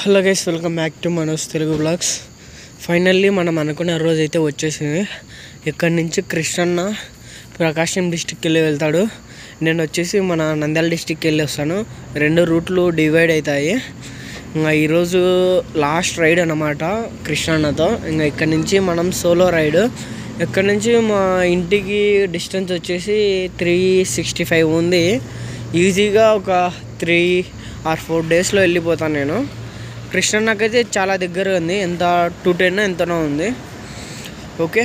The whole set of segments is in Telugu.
Hello guys welcome back to Manoj Telugu blogs finally మనం అనుకున్న రోజు అయితే వచ్చేసింది ఇక్కడి నుంచి కృష్ణన్న ప్రకాశం డిస్టిక్ వెళ్ళి వెళ్తాడు నేను వచ్చేసి మన నంద్యాల డిస్టిక్ వెళ్ళి వస్తాను రెండు రూట్లు డివైడ్ అవుతాయి ఇంకా ఈరోజు లాస్ట్ రైడ్ అన్నమాట కృష్ణన్నతో ఇంకా ఇక్కడి నుంచి మనం సోలో రైడ్ ఇక్కడ నుంచి మా ఇంటికి డిస్టెన్స్ వచ్చేసి త్రీ సిక్స్టీ ఫైవ్ ఉంది ఈజీగా ఒక త్రీ ఆర్ ఫోర్ డేస్లో వెళ్ళిపోతాను నేను కృష్ణన్నకైతే చాలా దగ్గర ఉంది ఎంత టూ టెన్ ఎంతనో ఉంది ఓకే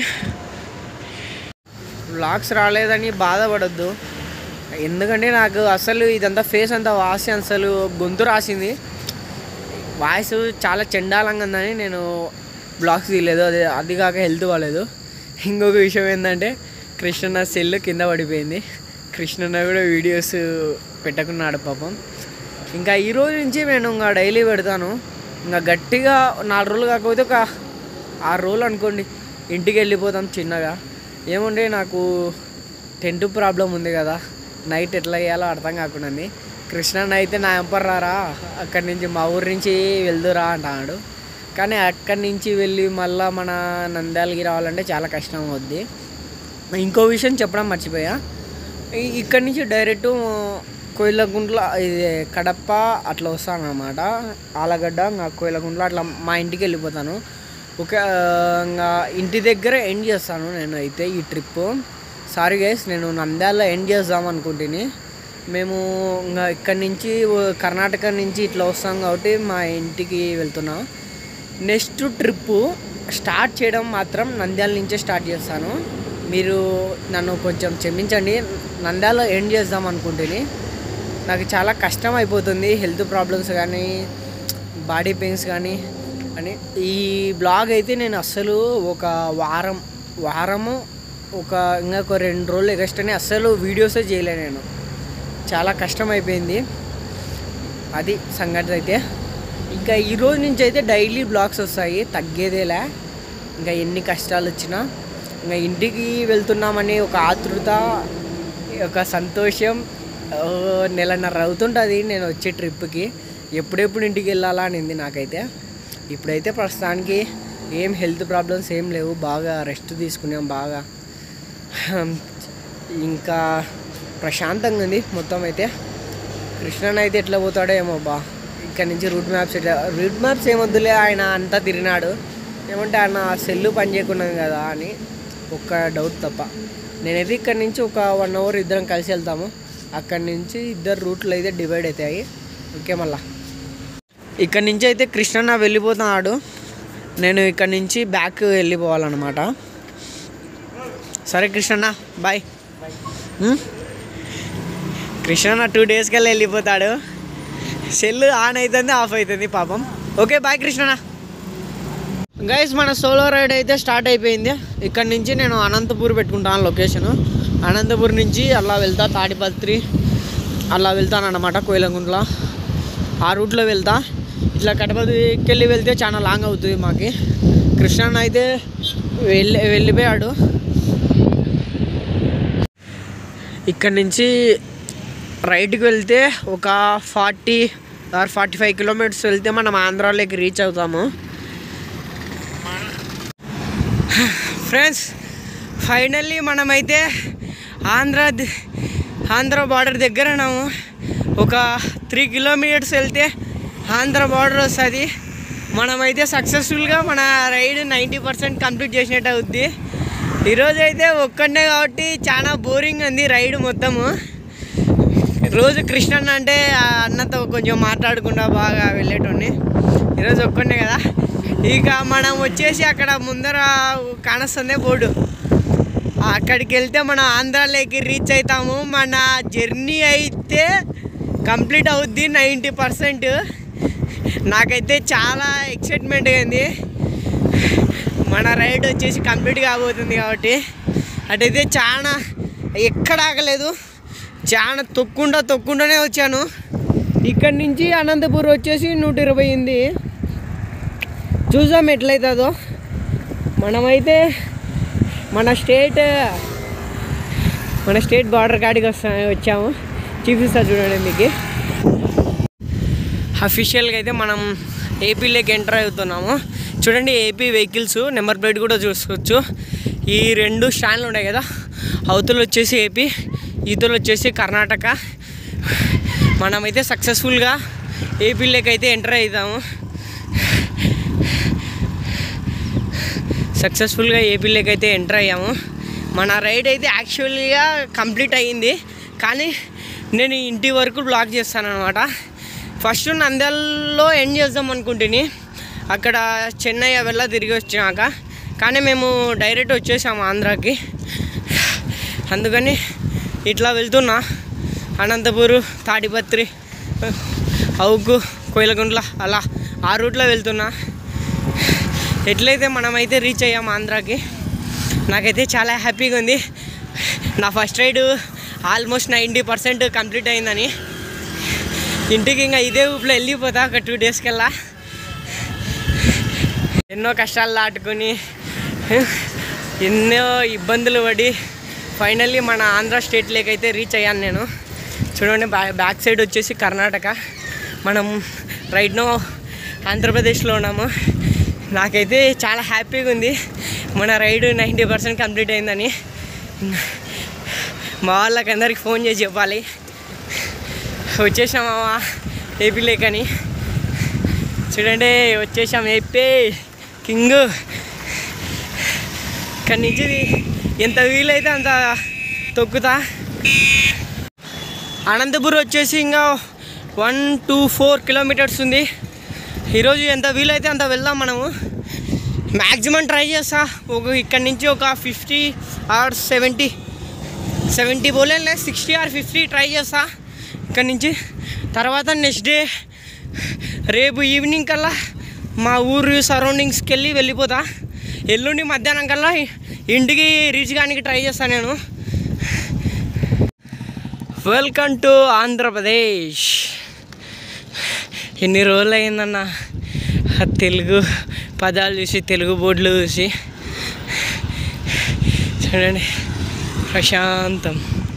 వ్లాగ్స్ రాలేదని బాధపడద్దు ఎందుకంటే నాకు అసలు ఇదంతా ఫేస్ అంతా వాసి అసలు గొంతు రాసింది వాయిస్ చాలా చండాలంగా ఉందని నేను బ్లాగ్స్ తీయలేదు అది అది కాక హెల్త్ బాగాలేదు ఇంకొక విషయం ఏంటంటే కృష్ణన్న సెల్ కింద పడిపోయింది కృష్ణన్న కూడా వీడియోస్ పెట్టకున్నాడు పాపం ఇంకా ఈ రోజు నుంచి నేను ఇంకా డైలీ పెడతాను ఇంకా గట్టిగా నాలుగు రోజులు కాకపోతే ఒక ఆరు రోజులు అనుకోండి ఇంటికి వెళ్ళిపోతాం చిన్నగా ఏముంటే నాకు టెంట్ ప్రాబ్లం ఉంది కదా నైట్ ఎట్లా చేయాలో అర్థం కాకుండా ఉంది. కృష్ణన్న అయితే నా ఎంపర్ రారా అక్కడి నుంచి మా ఊరి నుంచి వెళ్దురా అంటున్నాడు కానీ అక్కడి నుంచి వెళ్ళి మళ్ళీ మన నంద్యాలకి రావాలంటే చాలా కష్టం అవుద్ది ఇంకో విషయం చెప్పడం మర్చిపోయా ఈ- ఇక్కడి నుంచి డైరెక్ట్ కోయిలగుంట్ల ఇది కడప అట్లా వస్తాను అనమాట ఆలగడ్డ ఇంకా కోయిలగుంట్ల అట్లా మా ఇంటికి వెళ్ళిపోతాను ఓకే ఆ, ఇంకా ఇంటి దగ్గర ఎండ్ చేస్తాను నేను అయితే ఈ ట్రిప్ సారీ గైస్ నేను నంద్యాలలో ఎండ్ చేద్దాం అనుకుంటుని మేము ఇంకా ఇక్కడి నుంచి ఓ- కర్ణాటక నుంచి ఇట్లా వస్తాం కాబట్టి మా ఇంటికి వెళ్తున్నాం నెక్స్ట్ ట్రిప్పు స్టార్ట్ చేయడం మాత్రం నంద్యాల నుంచే స్టార్ట్ చేస్తాను మీరు నన్ను కొంచెం క్షమించండి నంద్యాల ఎండ్ చేద్దాం అనుకుంటేని నాకు చాలా కష్టం అయిపోతుంది హెల్త్ ప్రాబ్లమ్స్ కానీ బాడీ పెయిన్స్ కానీ అని ఈ బ్లాగ్ అయితే నేను అస్సలు ఒక వారం వారము ఒక ఇంకా ఒక రెండు రోజులు ఎగస్ట్రానే అస్సలు వీడియోసే చేయలే నేను చాలా కష్టం అయిపోయింది అది సంగతి అయితే ఇంకా ఈ రోజు నుంచి అయితే డైలీ బ్లాగ్స్ వస్తాయి తగ్గేదేలే ఇంకా ఎన్ని కష్టాలు వచ్చినా ఇంకా ఇంటికి వెళ్తున్నామని ఒక ఆతృత ఒక సంతోషం ఓ, నెలన్నర అవుతుంటుంది నేను వచ్చే ట్రిప్కి ఎప్పుడెప్పుడు ఇంటికి వెళ్ళాలా అనింది నాకైతే ఇప్పుడైతే ప్రస్తుతానికి ఏం హెల్త్ ప్రాబ్లమ్స్ ఏం లేవు బాగా రెస్ట్ తీసుకున్నాం బాగా ఇంకా ప్రశాంతంగా ఉంది మొత్తం అయితే కృష్ణన్ అయితే ఎట్లా పోతాడో ఏమో బా ఇక్కడ నుంచి రూట్ మ్యాప్స్ ఎట్లా రూట్ మ్యాప్స్ ఏమొద్దులే ఆయన అంతా తిరిగినాడు ఏమంటే ఆయన సెల్లు పని చేయకున్నాం కదా అని ఒక్క డౌట్ తప్ప నేనైతే ఇక్కడ నుంచి ఒక వన్ అవర్ ఇద్దరం కలిసి వెళ్తాము అక్కడి నుంచి ఇద్దరు రూట్లు అయితే డివైడ్ అవుతాయి ఓకే మళ్ళా ఇక్కడ నుంచి అయితే కృష్ణన్న వెళ్ళిపోతున్నాడు నేను ఇక్కడ నుంచి బ్యాక్ వెళ్ళిపోవాలన్నమాట సరే కృష్ణన్న బాయ్ ఉమ్? కృష్ణన్న టూ డేస్ కల్లా వెళ్ళిపోతాడు సెల్ ఆన్ అవుతుంది ఆఫ్ అవుతుంది పాపం ఓకే బాయ్ కృష్ణన్న గైస్ మన సోలో రైడ్ అయితే స్టార్ట్ అయిపోయింది ఇక్కడ నుంచి నేను అనంతపూర్ పెట్టుకుంటాను లొకేషన్ అనంతపూర్ నుంచి అలా వెళ్తా తాడిపత్రి అలా వెళ్తాను అనమాట కోయిలగుంట్ల ఆ రూట్లో వెళ్తా ఇట్లా కడపతికి వెళ్ళి వెళ్తే చాలా లాంగ్ అవుతుంది మాకి కృష్ణన్న అయితే వెళ్ళి వెళ్ళిపోయాడు ఇక్కడ నుంచి రైట్కి వెళ్తే ఒక forty or forty five kilometres వెళ్తే మనం ఆంధ్రాలోకి రీచ్ అవుతాము ఫ్రెండ్స్ ఫైనల్లీ మనమైతే ఆంధ్ర ది- ఆంధ్ర బార్డర్ దగ్గర ఉన్నాము ఒక త్రీ కిలోమీటర్స్ వెళ్తే ఆంధ్ర బార్డర్ వస్తుంది మనమైతే సక్సెస్ఫుల్గా మన రైడ్ నైంటీ పర్సెంట్ కంప్లీట్ చేసినట్టు అవుద్ది ఈరోజు అయితే ఒక్కడే కాబట్టి చాలా బోరింగ్ ఉంది రైడ్ మొత్తము రోజు కృష్ణన్న అంటే ఆ అన్నతో కొంచెం మాట్లాడకుండా బాగా వెళ్ళేటోని ఈరోజు ఒక్కడే కదా ఇక మనం వచ్చేసి అక్కడ ముందర కానొస్తుంది బోర్డు అక్కడికి వెళ్తే మనం ఆంధ్రాలోకి రీచ్ అవుతాము మన జర్నీ అయితే కంప్లీట్ అవుద్ది నైంటీ పర్సెంట్ నాకైతే చాలా ఎక్సైట్మెంట్ అయింది మన రైడ్ వచ్చేసి కంప్లీట్ కాబోతుంది కాబట్టి అటైతే చాలా ఎక్కడ ఆగలేదు చాలా తొక్కుండా తొక్కుండానే వచ్చాను ఇక్కడి నుంచి అనంతపూర్ వచ్చేసి నూట ఇరవై ఉంది చూసాం ఎట్లయితుందో మనమైతే మన స్టేట్ మన స్టేట్ బార్డర్ కాడికి వస్తా వచ్చాము చూపిస్తా చూడండి మీకు అఫీషియల్గా అయితే మనం ఏపీలోకి ఎంటర్ అవుతున్నాము చూడండి ఏపీ వెహికల్స్ నెంబర్ ప్లేట్ కూడా చూసుకోవచ్చు ఈ రెండు స్టాండ్లు ఉన్నాయి కదా అవతలు వచ్చేసి ఏపీ ఈతలు వచ్చేసి కర్ణాటక మనమైతే సక్సెస్ఫుల్గా ఏపీలోకి అయితే ఎంటర్ అవుతాము సక్సెస్ఫుల్గా ఏపీలోకి అయితే ఎంటర్ అయ్యాము మన రైడ్ అయితే యాక్చువల్గా కంప్లీట్ అయ్యింది కానీ నేను ఇంటి వరకు బ్లాక్ చేస్తాను అనమాట ఫస్ట్ నంద్యాలలో ఎండ్ చేద్దాం అనుకుంటుని అక్కడ చెన్నై వెళ్ళ తిరిగి వచ్చినాక కానీ మేము డైరెక్ట్ వచ్చేసాము ఆంధ్రాకి అందుకని ఇట్లా వెళ్తున్నా అనంతపూరు తాడిపత్రి అవుకు కోయిలగుంట్ల అలా ఆ రూట్లో వెళ్తున్నా ఎట్లయితే మనమైతే రీచ్ అయ్యాం ఆంధ్రాకి నాకైతే చాలా హ్యాపీగా ఉంది నా first ride almost ninety percent complete అయిందని ఇంటికి ఇంకా ఇదే ఊపిలో వెళ్ళిపోతా ఒక టూ డేస్కల్లా ఎన్నో కష్టాలు దాటుకొని ఎన్నో ఇబ్బందులు పడి ఫైనల్లీ మన ఆంధ్ర స్టేట్లోకి అయితే రీచ్ అయ్యాను నేను చూడండి బ్యా బ్యాక్ సైడ్ వచ్చేసి కర్ణాటక మనం రైట్ నో ఆంధ్రప్రదేశ్లో ఉన్నాము నాకైతే చాలా హ్యాపీగా ఉంది మన రైడ్ నైంటీ పర్సెంట్ కంప్లీట్ అయిందని మా వాళ్ళకి అందరికి ఫోన్ చేసి చెప్పాలి వచ్చేసామా ఏపీ లేకని చూడండి వచ్చేసాం ఏపీ కింగ్ ఇక్కడి నుంచి ఎంత వీలైతే అంత తొక్కుతా అనంతపురం వచ్చేసి ఇంకా వన్ టూ ఫోర్ కిలోమీటర్స్ ఉంది ఈరోజు ఎంత వీలైతే అంత వెళ్దాం మనము మ్యాక్సిమం ట్రై చేస్తా ఒక ఇక్కడి నుంచి ఒక ఫిఫ్టీ ఆర్ సెవెంటీ సెవెంటీ పోలేనులే సిక్స్టీ ఆర్ ఫిఫ్టీ ట్రై చేస్తా ఇక్కడి నుంచి తర్వాత నెక్స్ట్ డే రేపు ఈవినింగ్ కల్లా మా ఊరు సరౌండింగ్స్కి వెళ్ళి వెళ్ళిపోతా ఎల్లుండి మధ్యాహ్నం కల్లా ఇంటికి రీచ్ కానికి ట్రై చేస్తాను నేను వెల్కమ్ టు ఆంధ్రప్రదేశ్ ఎన్ని రోజులు అయిందన్న ఆ తెలుగు పదాలు చూసి తెలుగు బోర్డులు చూసి చూడండి ప్రశాంతం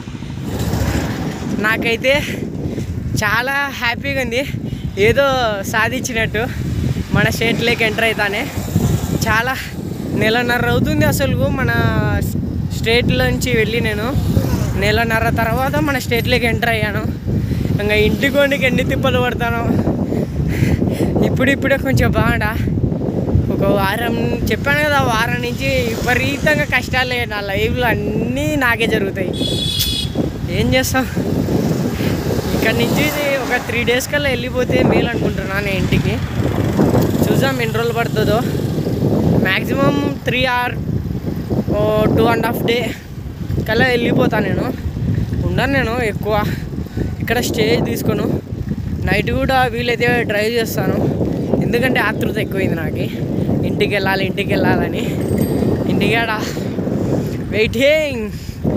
నాకైతే చాలా హ్యాపీగా ఉంది ఏదో సాధించినట్టు మన స్టేట్లోకి ఎంటర్ అవుతానే చాలా నెలన్నర అవుతుంది అసలు మన స్టేట్లోంచి వెళ్ళి నేను నెలన్నర తర్వాత మన స్టేట్లోకి ఎంటర్ అయ్యాను ఇంకా ఇంటికి వండికి ఎన్ని తిప్పలు పడతాను ఇప్పుడిప్పుడే కొంచెం బాగుండా ఒక వారం చెప్పాను కదా వారం నుంచి విపరీతంగా కష్టాలే నా లైఫ్లో అన్నీ నాకే జరుగుతాయి ఏం చేస్తాం ఇక్కడ నుంచి ఒక త్రీ డేస్ కల్లా వెళ్ళిపోతే మేలు అనుకుంటున్నాను నేను ఇంటికి చూద్దాం ఎన్ని రోజులు పడుతుందో maximum three or two and half day కల్లా వెళ్ళిపోతాను నేను ఉండను నేను ఎక్కువ ఇక్కడ స్టే తీసుకోను నైట్ కూడా వీలైతే డ్రైవ్ చేస్తాను ఎందుకంటే ఆతృత ఎక్కువైంది నాకు ఇంటికి వెళ్ళాలి ఇంటికి వెళ్ళాలని ఇంటికాడ వెయిటింగ్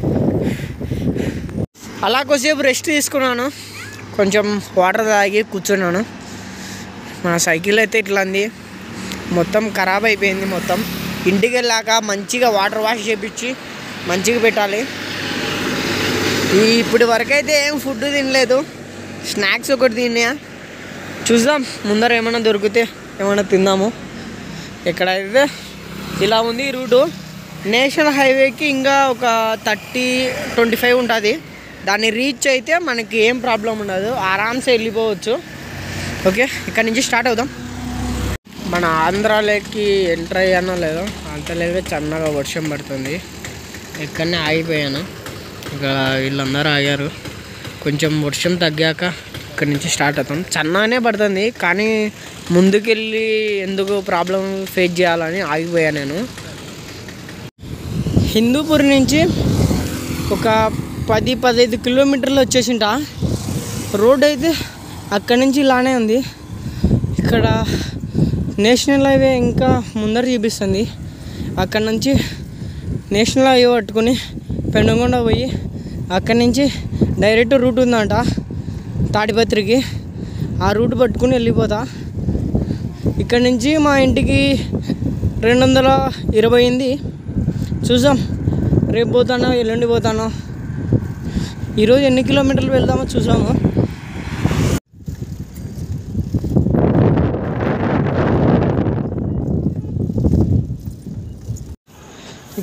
అలా కొద్దిసేపు రెస్ట్ తీసుకున్నాను కొంచెం వాటర్ తాగి కూర్చున్నాను మన సైకిల్ అయితే ఇట్లా ఉంది మొత్తం ఖరాబ్ అయిపోయింది మొత్తం ఇంటికి వెళ్ళాక మంచిగా వాటర్ వాష్ చేపించి మంచిగా పెట్టాలి ఈ ఇప్పటి వరకు అయితే ఏం ఫుడ్ తినలేదు స్నాక్స్ ఒకటి తిన్నా చూద్దాం ముందర ఏమైనా దొరికితే ఏమైనా తిందాము ఎక్కడైతే ఇలా ఉంది ఈ రూటు నేషనల్ హైవేకి ఇంకా ఒక థర్టీ ట్వంటీ ఫైవ్ ఉంటుంది దాన్ని రీచ్ అయితే మనకి ఏం ప్రాబ్లం ఉండదు ఆరామ్సే వెళ్ళిపోవచ్చు ఓకే ఇక్కడ నుంచి స్టార్ట్ అవుదాం మన ఆంధ్రాలోకి ఎంటర్ అయ్యానో లేదో అంతలేగా చన్నగా వర్షం పడుతుంది ఇక్కడనే ఆగిపోయాను ఇక్కడ వీళ్ళందరూ ఆగారు కొంచెం వర్షం తగ్గాక ఇక్కడ నుంచి స్టార్ట్ అవుతాం చన్నగానే పడుతుంది కానీ ముందుకెళ్ళి ఎందుకు ప్రాబ్లం ఫేస్ చేయాలని ఆగిపోయా నేను హిందూపూర్ నుంచి ఒక పది పదహైదు కిలోమీటర్లు వచ్చేసింట రోడ్ అయితే అక్కడి నుంచి ఇలానే ఉంది ఇక్కడ నేషనల్ హైవే ఇంకా ముందర చూపిస్తుంది అక్కడ నుంచి నేషనల్ హైవే పట్టుకుని పెనుగొండ పోయి అక్కడి నుంచి డైరెక్ట్ రూట్ ఉందంట తాడిపత్రికి ఆ రూట్ పట్టుకుని వెళ్ళిపోతా ఇక్కడ నుంచి మా ఇంటికి రెండు వందల ఇరవై ఎనిమిది చూసాం రేపు పోతానో ఎల్లుండి పోతానో ఈరోజు ఎన్ని కిలోమీటర్లు వెళ్దామో చూసాము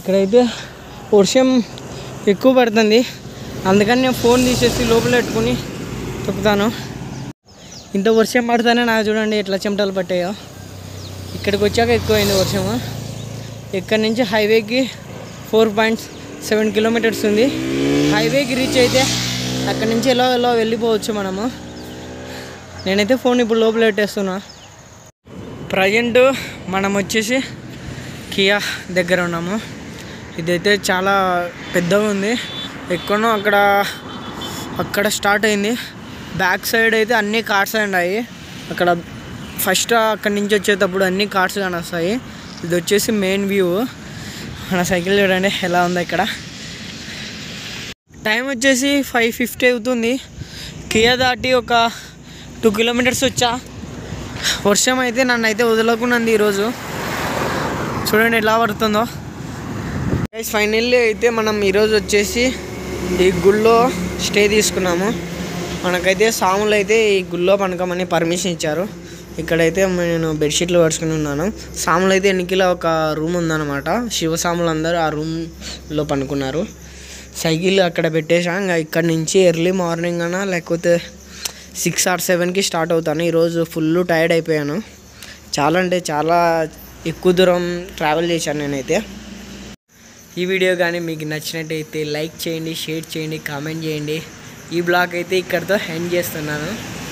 ఇక్కడైతే వర్షం ఎక్కువ పడుతుంది అందుకని నేను ఫోన్ తీసేసి లోపల పెట్టుకుని తొక్కుతాను ఇంత వర్షం పడితేనే నాకు చూడండి ఎట్లా చెమటలు పట్టాయో ఇక్కడికి వచ్చాక ఎక్కువైంది వర్షము ఇక్కడ నుంచి హైవేకి ఫోర్ పాయింట్ సెవెన్ కిలోమీటర్స్ ఉంది హైవేకి రీచ్ అయితే అక్కడి నుంచి ఎలా ఎలా వెళ్ళిపోవచ్చు మనము నేనైతే ఫోన్ ఇప్పుడు లోపల పెట్టేస్తున్నా ప్రజెంట్ మనం వచ్చేసి కియా దగ్గర ఉన్నాము ఇదైతే చాలా పెద్దగా ఉంది ఎక్కడో అక్కడ అక్కడ స్టార్ట్ అయింది బ్యాక్ సైడ్ అయితే అన్ని కార్స్ ఉన్నాయి అక్కడ ఫస్ట్ అక్కడి నుంచి వచ్చేటప్పుడు అన్ని కార్స్ కానొస్తాయి ఇది వచ్చేసి మెయిన్ వ్యూ మన సైకిల్ చూడండి ఎలా ఉంది ఇక్కడ టైం వచ్చేసి ఫైవ్ ఫిఫ్టీ అవుతుంది కియా దాటి ఒక టూ కిలోమీటర్స్ వచ్చా వర్షం అయితే నన్ను అయితే వదలకున్నది ఈరోజు చూడండి ఎలా పడుతుందో గైస్ ఫైనల్లీ అయితే మనం ఈరోజు వచ్చేసి ఈ గుళ్ళో స్టే తీసుకున్నాము మనకైతే సాములు అయితే ఈ గుళ్ళో పనుకోమని పర్మిషన్ ఇచ్చారు ఇక్కడైతే నేను బెడ్షీట్లు పడుచుకుని ఉన్నాను సాములు అయితే ఎన్నికల ఒక రూమ్ ఉందన్నమాట శివసాములు అందరూ ఆ రూమ్లో పనుకున్నారు సైకిల్ అక్కడ పెట్టేసాం ఇంకా ఇక్కడ నుంచి ఎర్లీ మార్నింగ్ అన్నా లేకపోతే సిక్స్ ఆర్ సెవెన్కి స్టార్ట్ అవుతాను ఈరోజు ఫుల్ టైర్డ్ అయిపోయాను చాలా అంటే చాలా ఎక్కువ దూరం ట్రావెల్ చేశాను నేనైతే ఈ వీడియో కానీ మీకు నచ్చినట్టయితే లైక్ చేయండి షేర్ చేయండి కామెంట్ చేయండి ఈ బ్లాగ్ అయితే ఇక్కడితో ఎండ్ చేస్తున్నాను